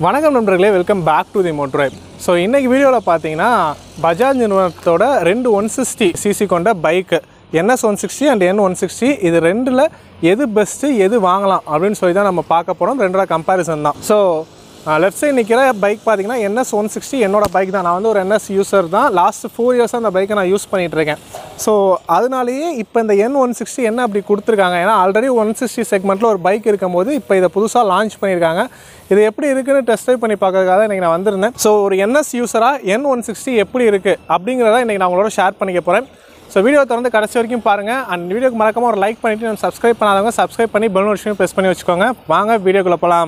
வணக்கம் நண்பர்களே welcome back to the Motribe so இன்றைக்கி வீடியோவில் பார்த்தீங்கன்னா பஜாஜ் நிறுவனத்தோட ரெண்டு ஒன் சிக்ஸ்டி சிசி கொண்ட bike NS one sixty and N one sixty இது ரெண்டில் எது பெஸ்ட்டு எது வாங்கலாம் அப்படின்னு சொல்லி தான் நம்ம பார்க்க போகிறோம் ரெண்டோட கம்பேரிசன் தான் ஸோ லெஃப்ட் சைடு நிற்கிற பைக் பார்த்தீங்கன்னா என்எஸ் ஒன் சிக்ஸ்டி என்னோட பைக் தான் நான் வந்து ஒரு என்எஸ் யூசர் தான் லாஸ்ட் ஃபோர் இயர்ஸாக அந்த பைக்கை நான் யூஸ் பண்ணிகிட்டு இருக்கேன் ஸோ அதனாலேயே இப்போ இந்த என் ஒன் சிக்ஸ்டி என்ன அப்படி கொடுத்துருக்காங்க ஏன்னா ஆல்ரெடி ஒன் சிக்ஸ்டி செக்மெண்ட்டில் ஒரு பைக் இருக்கும்போது இப்போ இதை புதுசாக லான்ச் பண்ணியிருக்காங்க இது எப்படி இருக்குன்னு டெஸ்ட் ட்ரைவ் பண்ணி பார்க்கறதுக்காக தான் இன்றைக்கி நான் வந்திருந்தேன் ஸோ ஒரு என்எஸ் யூஸராக என் ஒன் சிக்ஸ்டி எப்படி இருக்குது அப்படிங்கிறத இன்றைக்கி நான் உங்களோட ஷேர் பண்ணிக்க போகிறேன் ஸோ வீடியோ திறந்து கடைசி வரைக்கும் பாருங்கள் அண்ட் வீடியோக்கு மறக்காம ஒரு லைக் பண்ணிவிட்டு நம்ம சப்ஸ்கிரைப் பண்ணாதவங்க சப்ஸ்கிரைப் பண்ணி பெல் நோட்டிஃபிகேஷன் ப்ரெஸ் பண்ணி வச்சுக்கோங்க வாங்க வீடியோக்குள்ளே போகலாம்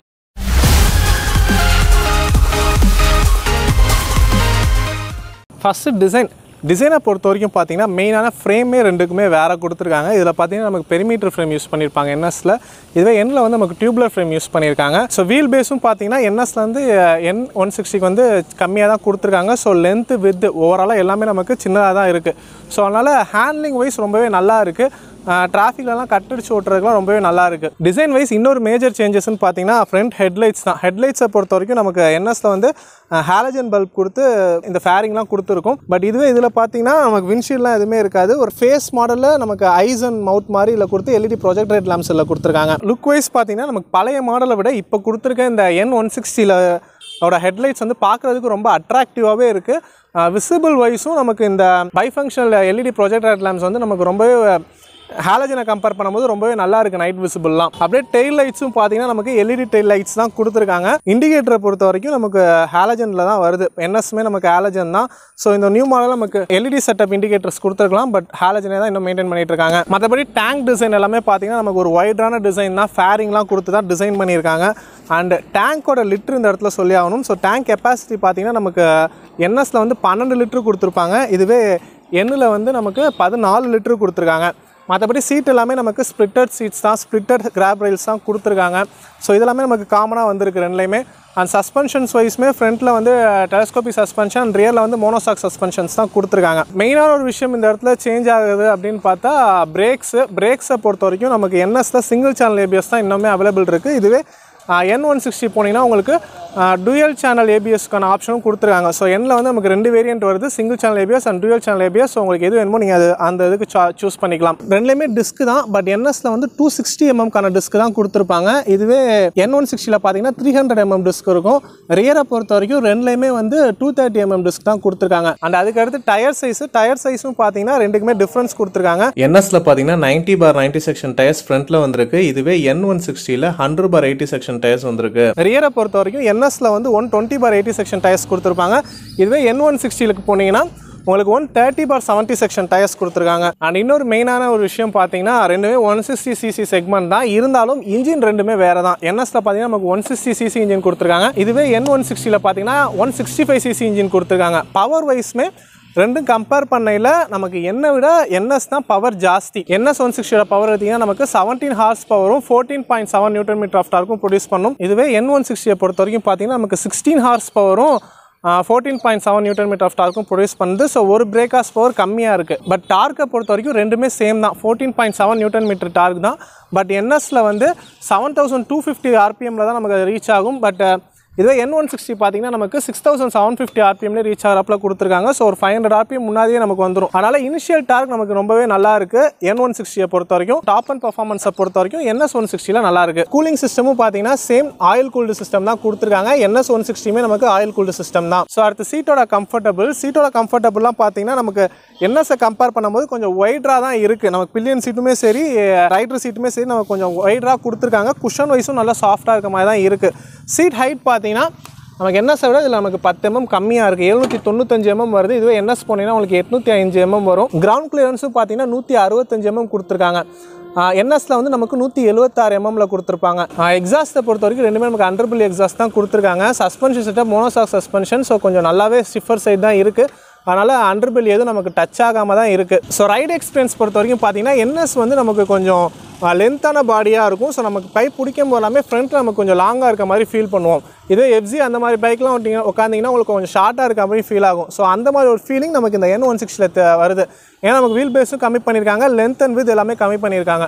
ஃபஸ்ட்டு டிசைன் டிசைனை பொறுத்த வரைக்கும் பார்த்தீங்கன்னா மெயினான ஃப்ரேமே ரெண்டுக்குமே வேறு கொடுத்துருக்காங்க இதில் பார்த்தீங்கன்னா நமக்கு பெரிமீட்டர் ஃப்ரேம் யூஸ் பண்ணியிருப்பாங்க என்எஸில் இதுவே எண்ணில் வந்து நமக்கு டியூப்லர் ஃப்ரேம் யூஸ் பண்ணியிருக்காங்க ஸோ வீல் பேஸும் பார்த்தீங்கன்னா என்எஸ்ல வந்து என் ஒன் சிக்ஸ்டிக்கு வந்து கம்மியாக தான் கொடுத்துருக்காங்க ஸோ லென்த்து வித் ஓவராலாக எல்லாமே நமக்கு சின்னதாக தான் இருக்குது ஸோ அதனால் ஹேண்ட்லிங் வைஸ் ரொம்பவே நல்லா இருக்குது டிராஃபிக்லலாம் கட்டடிச்சு ஓட்டுறதுக்குலாம் ரொம்பவே நல்லா இருக்குது டிசைன் வைஸ் இன்னொரு மேஜர் சேஞ்சஸ்னு பார்த்தீங்கன்னா ஃப்ரண்ட் ஹெட்லைட்ஸ் தான் ஹெட்லைட்ஸை பொறுத்த வரைக்கும் நமக்கு என்எஸ்ல வந்து ஹாலஜன் பல்ப் கொடுத்து இந்த ஃபேரிங்லாம் கொடுத்துருக்கும் பட் இதுவே இதில் பார்த்தீங்கன்னா நமக்கு விண்ட்ஷீல்ட்லாம் எதுவுமே இருக்காது ஒரு ஃபேஸ் மாடலில் நமக்கு ஐஸ் அண்ட் மவுத் மாதிரி இதில் கொடுத்து எல்இடி ப்ரொஜெக்ட் லைட் லேம்ஸ் இதில் கொடுத்துருக்காங்க லுக் வைஸ் பார்த்தீங்கன்னா நமக்கு பழைய மாடலை விட இப்போ கொடுத்துருக்க இந்த என் ஒன் சிக்ஸ்டியில் அதோட ஹெட்லைட்ஸ் வந்து பார்க்குறதுக்கு ரொம்ப அட்ராக்டிவாகவே இருக்குது விசிபிள் வைஸும் நமக்கு இந்த bifunctional LED project light lamps வந்து நமக்கு ரொம்பவே ஹாலஜனை கம்பேர் பண்ணும்போது ரொம்பவே நல்லா இருக்குது நைட் விசிபிள்லாம் அப்படியே டெயில் லைட்ஸும் பார்த்தீங்கன்னா நமக்கு எல்இடி டெயில் லைட்ஸ் தான் கொடுத்துருக்காங்க இண்டிகேட்டரை பொறுத்த வரைக்கும் நமக்கு ஹாலஜனில் தான் வருது என்எஸ்மே நமக்கு ஹாலஜன் தான் ஸோ இந்த நியூ மாடலில் நமக்கு எல்இடி செட்டப் இண்டிகேட்டர்ஸ் கொடுத்துருக்கலாம் பட் ஹாலஜனே தான் இன்னும் மெயின்டைன் பண்ணிட்டு இருக்காங்க மற்றபடி டேங்க் டிசைன் எல்லாமே பார்த்தீங்கன்னா நமக்கு ஒரு ஒய்டான டிசைன் தான் ஃபேரிங்லாம் கொடுத்து தான் டிசைன் பண்ணியிருக்காங்க அண்ட் டேங்கோட லிட்டர் இந்த இடத்துல சொல்லி ஆகணும் ஸோ டேங்க் கெப்பாசிட்டி பார்த்தீங்கன்னா நமக்கு என்எஸ்ல வந்து பன்னெண்டு லிட்டர் கொடுத்துருப்பாங்க இதுவே எண்ணில் வந்து நமக்கு பதினாலு லிட்டர் கொடுத்துருக்காங்க மற்றபடி சீட் எல்லாமே நமக்கு ஸ்ப்ளிட்டட் சீட்ஸ் தான் ஸ்ப்ளிட்டட் கிராப் ரயில்ஸ் தான் கொடுத்துருக்காங்க ஸோ இதெல்லாமே நமக்கு காமனாக வந்திருக்கு ரெண்டுலேயுமே அண்ட் சஸ்பென்ஷன்ஸ் வைஸ்மே ஃப்ரண்ட்டில் வந்து டெலஸ்கோபி சஸ்பென்ஷன் ரியரில் வந்து மோனோசாக் சஸ்பென்ஷன்ஸ் தான் கொடுத்துருக்காங்க மெயினான ஒரு விஷயம் இந்த இடத்துல சேஞ்ச் ஆகுது அப்படின்னு பார்த்தா பிரேக்ஸு பிரேக்ஸை பொறுத்த வரைக்கும் நமக்கு என்எஸில் சிங்கிள் சேனல் ஏபிஎஸ் தான் இன்னுமே அவைலபிள் இருக்குது இதுவே என் ஒன் சிக்ஸ்டி போனீங்கன்னா உங்களுக்கு டுயல் சேனல் ஏபிஎஸ்க்கான ஆப்ஷனும் கொடுத்துருக்காங்க ஸோ எண்ணில் வந்து நமக்கு ரெண்டு வேரியன்ட் வருது single channel ABS and dual channel ABS so உங்களுக்கு எது வேணுமோ நீங்கள் அது அந்த இதுக்கு சூஸ் பண்ணிக்கலாம் ரெண்டுலேயுமே டிஸ்க் தான் பட் என்எஸ்ல வந்து டூ சிக்ஸ்டி எம்எம்க்கான டிஸ்க் தான் கொடுத்துருப்பாங்க இதுவே என் ஒன் சிக்ஸ்டியில் பார்த்தீங்கன்னா த்ரீ ஹண்ட்ரட் எம்எம் டிஸ்க் இருக்கும் ரியரை பொறுத்த வரைக்கும் ரெண்டுலேயுமே வந்து டூ தேர்ட்டி எம்எம் டிஸ்க் தான் கொடுத்துருக்காங்க அண்ட் அதுக்கு அடுத்து டயர் சைஸ் டயர் சைஸும் பார்த்தீங்கன்னா ரெண்டுக்குமே டிஃப்ரென்ஸ் கொடுத்துருக்காங்க என்எஸ்ல பார்த்தீங்கன்னா ninety bar ninety section tyres ஃப்ரண்ட்ல வந்திருக்கு இதுவே என் ஒன் சிக்ஸ்டியில் hundred bar eighty section tyres வந்திருக்கு ரியரை பொறுத்த வரைக்கும் என்எஸ்ல வந்து one twenty bar eighty section tyres கொடுத்துருப்பாங்க இதுவே என் ஒன் சிக்ஸ்டிலுக்கு போனீங்கன்னா உங்களுக்கு one thirty bar seventy section tyres கொடுத்துருக்காங்க அண்ட் இன்னொரு மெயினான ஒரு விஷயம் பார்த்தீங்கன்னா ரெண்டுமே ஒன் சிக்ஸ்டி சிசி செக்மெண்ட் தான் இருந்தாலும் இன்ஜின் ரெண்டுமே வேறு தான் என்எஸ்ல பார்த்தீங்கன்னா நமக்கு ஒன் சிக்ஸ்டி சிசி இன்ஜின் கொடுத்துருக்காங்க இதுவே என் ஒன் சிக்ஸ்டியில் பார்த்தீங்கன்னா one sixty five CC engine கொடுத்துருக்காங்க பவர் வைஸ்மே ரெண்டும் கம்பேர் பண்ணையில் நமக்கு என்ன விட என்எஸ் தான் பவர் ஜாஸ்தி என்எஸ் ஒன் சிக்ஸ்டியோட பவர் எடுத்திங்கன்னா நமக்கு செவன்டீன் ஹார்ஸ் பவரும் fourteen point seven newton metre of டார்க்கும் ப்ரொடியூஸ் பண்ணும் இதுவே என் ஒன் சிக்ஸ்டியை பொறுத்த வரைக்கும் பார்த்தீங்கன்னா நமக்கு சிக்ஸ்டீன் ஹார்ஸ் பவரும் fourteen point seven newton metre of டார்க்கும் ப்ரொடியூஸ் பண்ணுது ஸோ ஒரு பிரேக்காஸ் பவர் கம்மியாக இருக்குது பட் டார்க்கை பொறுத்த வரைக்கும் ரெண்டுமே சேம் தான் fourteen point seven newton metre torque தான் பட் என்எஸ்ல வந்து செவன் தௌசண்ட் டூ ஃபிஃப்டி ஆர்பிஎம்மில் தான் நமக்கு ரீச் ஆகும் பட் இதுவே என் ஒன் சிக்ஸ்டி பார்த்தீங்கன்னா நமக்கு சிக்ஸ் தௌசண்ட் செவன் ஃபிஃப்டி ஆர்பிஎம்ல ரீச் ஆகிறப்பில் கொடுத்துருக்காங்க ஸோ ஒரு ஃபைவ் ஹண்ட்ரட் ஆர்பிஎம் முன்னாடியே நமக்கு வந்துடும் அதனால் இனிஷியல் டார்க் நமக்கு ரொம்பவே நல்லா இருக்கு என் ஒன் சிக்ஸ்டியை பொறுத்த வரைக்கும் டாப் அண்ட் பர்ஃபார்மன்ஸை பொறுத்த வரைக்கும் என்எஸ் ஒன் சிக்ஸ்டியில் நல்லா இருக்கு கூலிங் சிஸ்டமும் பார்த்தீங்கன்னா சேம் ஆயில் கூல்டு சிஸ்டம் தான் கொடுத்துருக்காங்க என்எஸ் ஒன் சிக்ஸ்டியுமே நமக்கு ஆயில் கூல்டு சிஸ்டம் தான் ஸோ அடுத்து சீட்டோட கம்ஃபர்டபுள் சீட்டோட கம்ஃபர்டபுள்லாம் பார்த்தீங்கன்னா நமக்கு என்எஸ்ஸை கம்பேர் பண்ணும்போது கொஞ்சம் ஒய்டராக தான் இருக்குது நமக்கு பில்லியன் சீட்டுமே சரி ரைடர் சீட்டுமே சரி நமக்கு கொஞ்சம் ஒய்டராக கொடுத்துருக்காங்க குஷன் வைஸும் நல்லா சாஃப்டாக இருக்க மாதிரி தான் இருக்குது சீட் ஹைட் பார்த்தீங்கன்னா நமக்கு என்எஸ் விட இதில் நமக்கு பத்து எம்எம் கம்மியாக இருக்குது எழுநூற்றி தொண்ணூத்தஞ்சு எம்எம் வருது இதுவே என்எஸ் போனீங்கன்னா உங்களுக்கு எட்நூற்றி அஞ்சு எம்எம் வரும் கிரவுண்ட் கிளியரன்ஸும் பார்த்தீங்கன்னா நூற்றி அறுபத்தஞ்சு எம்எம் கொடுத்துருக்காங்க என்எஸ்ல வந்து நமக்கு நூற்றி எழுபத்தாறு எம்எம்ல கொடுத்துருப்பாங்க எக்ஸாஸ்ட்டை பொறுத்த வரைக்கும் ரெண்டுமே நமக்கு அண்டர்பிள் எக்ஸாஸ்ட் தான் கொடுத்துருக்காங்க suspension setup monoshock suspension so கொஞ்சம் நல்லாவே ஸ்டிஃபர் சைடு தான் இருக்குது அதனால் அண்டர்பில் எதுவும் நமக்கு டச் ஆகாமல் தான் இருக்குது ஸோ ரைட் எக்ஸ்பீரியன்ஸ் பொறுத்த வரைக்கும் பார்த்தீங்கன்னா என்எஸ் வந்து நமக்கு கொஞ்சம் லென்த்தான பாடியாக இருக்கும் ஸோ நமக்கு பைப் பிடிக்கும் போது எல்லாமே ஃப்ரண்ட்டில் நமக்கு கொஞ்சம் லாங்காக இருக்க மாதிரி ஃபீல் பண்ணுவோம் இதே எஃப்ஜி அந்த மாதிரி பைக்லாம் விட்டிங்கன்னா உட்காந்திங்கன்னா உங்களுக்கு கொஞ்சம் ஷார்ட்டாக இருக்க மாதிரி ஃபீல் ஆகும் ஸோ அந்த மாதிரி ஒரு ஃபீலிங் நமக்கு இந்த என் ஒன் சிக்ஸ்டியில் வருது ஏன்னா நமக்கு வீல் பேஸும் கம்மி பண்ணியிருக்காங்க லென்த் அண்ட் வித் எல்லாமே கம்மி பண்ணியிருக்காங்க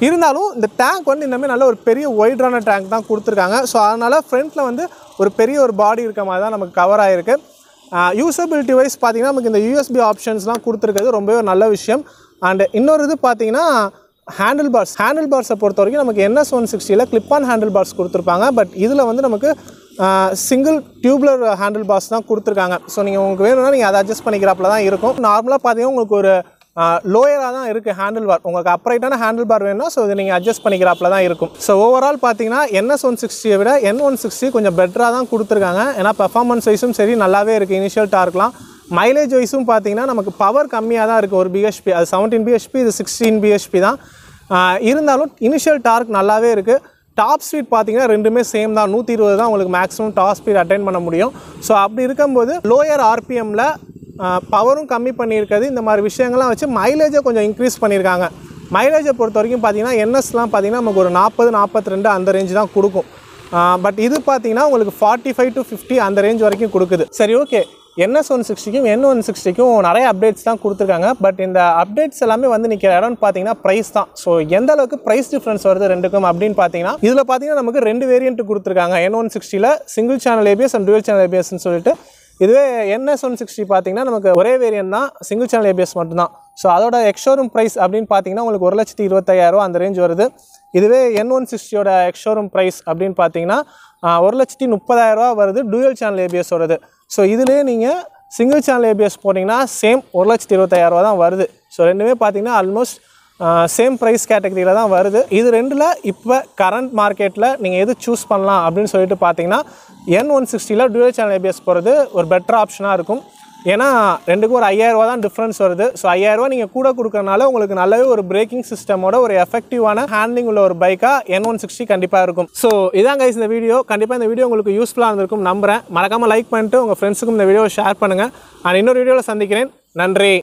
இருந்தாலும் இந்த டேங்க் வந்து இன்னமே நல்ல ஒரு பெரிய ஒய்டான டேங்க் தான் கொடுத்துருக்காங்க ஸோ அதனால் ஃப்ரண்ட்டில் வந்து ஒரு பெரிய ஒரு பாடி இருக்க மாதிரி தான் நமக்கு கவர் ஆகிருக்கு யூசபிலிட்டி வைஸ் பார்த்தீங்கன்னா நமக்கு இந்த யூஎஸ்பி ஆப்ஷன்ஸ்லாம் கொடுத்துருக்கிறது ரொம்பவே ஒரு நல்ல விஷயம் அண்ட் இன்னொரு இது பார்த்தீங்கன்னா ஹேண்டில் பார்ஸ் ஹேண்டில் பார்ஸை பொறுத்த வரைக்கும் நமக்கு என்எஸ் ஒன் சிக்ஸ்டியில் கிளிப் ஆன் ஹேண்டில் பார்ஸ் கொடுத்துருப்பாங்க பட் இதில் வந்து நமக்கு சிங்கிள் டியூப்லர் ஹேண்டில் பார்ஸ் தான் கொடுத்துருக்காங்க ஸோ நீங்கள் உங்களுக்கு வேணும்னா நீங்கள் அதை அட்ஜஸ்ட் பண்ணிக்கிறாப்புல தான் இருக்கும் நார்மலாக பார்த்தீங்கன்னா உங்களுக்கு ஒரு லோயராக தான் இருக்குது ஹேண்டில் பார் உங்களுக்கு அப்ரைட்டான ஹேண்டில் பார் வேணும்னா ஸோ இதை நீங்கள் அட்ஜஸ்ட் பண்ணிக்கிறாப்புல தான் இருக்கும் ஸோ ஓவரால் பார்த்தீங்கன்னா என்எஸ் ஒன் சிக்ஸ்டியை விட என் ஒன் சிக்ஸ்டி கொஞ்சம் பெட்டராக தான் கொடுத்துருக்காங்க ஏன்னா பெர்ஃபார்மன்ஸ் வைஸும் சரி நல்லாவே இருக்குது இனிஷியல் டார்க்லாம் மைலேஜ் வைஸும் பார்த்தீங்கன்னா நமக்கு பவர் கம்மியாக தான் இருக்குது ஒரு பிஹெச்பி அது செவன்டீன் பிஹெச்பி இது சிக்ஸ்டீன் பிஹெச்பி தான் ஆஹ் இருந்தாலும் இனிஷியல் டார்க் நல்லாவே இருக்குது டாப் ஸ்பீட் பார்த்தீங்கன்னா ரெண்டுமே சேம் தான் நூற்றி இருபது தான் உங்களுக்கு மேக்ஸிமம் டாப் ஸ்பீட் அட்டைன் பண்ண முடியும் ஸோ அப்படி இருக்கும்போது லோயர் ஆர்பிஎம்மில் பவரும் கம்மி பண்ணியிருக்கிறது இந்த மாதிரி விஷயங்கள்லாம் வச்சு மைலேஜை கொஞ்சம் இன்க்ரீஸ் பண்ணியிருக்காங்க மைலேஜை பொறுத்த வரைக்கும் பார்த்தீங்கன்னா என்எஸ்லாம் பார்த்தீங்கன்னா நமக்கு ஒரு நாற்பது நாற்பத்தி ரெண்டு அந்த ரேஞ்ச் தான் கொடுக்கும் பட் இது பார்த்தீங்கன்னா உங்களுக்கு ஃபார்ட்டி ஃபைவ் டு ஃபிஃப்டி அந்த ரேஞ்ச் வரைக்கும் கொடுக்குது சரி ஓகே என்எஸ் ஒன் சிக்ஸ்டிக்கும் என் ஒன் சிக்ஸ்டிக்கும் நிறைய அப்டேட்ஸ் தான் கொடுத்துருக்காங்க பட் இந்த அப்டேட்ஸ் எல்லாமே வந்து நிற்கிற இடம்னு பார்த்தீங்கன்னா ப்ரைஸ் தான் ஸோ எந்த அளவுக்கு ப்ரைஸ் டிஃப்ரென்ஸ் வருது ரெண்டுக்கும் அப்படின்னு பார்த்தீங்கன்னா இதில் பார்த்தீங்கன்னா நமக்கு ரெண்டு வேரியன்ட் கொடுத்துருக்காங்க என் ஒன் சிக்ஸ்டியில் single channel ABS and dual channel ஏபிஎஸ்ன்னு சொல்லிட்டு இதுவே என்எஸ் ஒன் சிக்ஸ்டி பார்த்தீங்கன்னா நமக்கு ஒரே வேரியன்ட் தான் சிங்கிள் சேனல் ஏபிஎஸ் மட்டும்தான் ஸோ அதோட எக்ஷோரூம் ப்ரைஸ் அப்படின்னு பார்த்தீங்கன்னா உங்களுக்கு ஒரு லட்சத்தி இருபத்தாயிரம் அந்த ரேஞ்ச் வருது இதுவே என் ஒன் சிக்ஸ்டியோட எக்ஷோரூம் ப்ரைஸ் அப்படின்னு பார்த்தீங்கன்னா ஆஹ், ஒரு லட்சத்தி முப்பதாயிரரூவா வருது டூயல் சேனல் ஏபிஎஸ் வருது ஸோ இதுலேயே நீங்கள் சிங்கிள் சேனல் ஏபிஎஸ் போட்டிங்கன்னா சேம் ஒரு லட்சத்தி இருபத்தாயிரரூவா தான் வருது ஸோ ரெண்டுமே பார்த்தீங்கன்னா ஆல்மோஸ்ட் சேம் ப்ரைஸ் கேட்டகரியில் தான் வருது இது ரெண்டில் இப்போ கரண்ட் மார்க்கெட்டில் நீங்கள் எது சூஸ் பண்ணலாம் அப்படின்னு சொல்லிட்டு பார்த்தீங்கன்னா என் ஒன் சிக்ஸ்டியில் டூயல் சேனல் ஏபிஎஸ் போகிறது ஒரு பெட்டர் ஆப்ஷனாக இருக்கும் ஏன்னா ரெண்டுக்கும் ஒரு 5000 ரூபா தான் டிஃப்ரென்ஸ் வருது ஸோ ஐயாயிரரூவா நீங்கள் கூட கொடுக்கறனால உங்களுக்கு நல்லாவே ஒரு பிரேக்கிங் சிஸ்டமோட ஒரு எஃபெக்டிவான ஹேண்ட்லிங் உள்ள ஒரு பைக்காக என் ஒன் சிக்ஸ்டி கண்டிப்பாக இருக்கும் ஸோ இதான் கைஸ் இந்த வீடியோ கண்டிப்பாக இந்த வீடியோ உங்களுக்கு யூஸ்ஃபுல்லாக இருந்திருக்கும் நம்புறேன் மறக்காமல் லைக் பண்ணிட்டு உங்கள் ஃப்ரெண்ட்ஸுக்கும் இந்த வீடியோவை ஷேர் பண்ணுங்கள் அண்ட் இன்னொரு வீடியோவில் சந்திக்கிறேன் நன்றி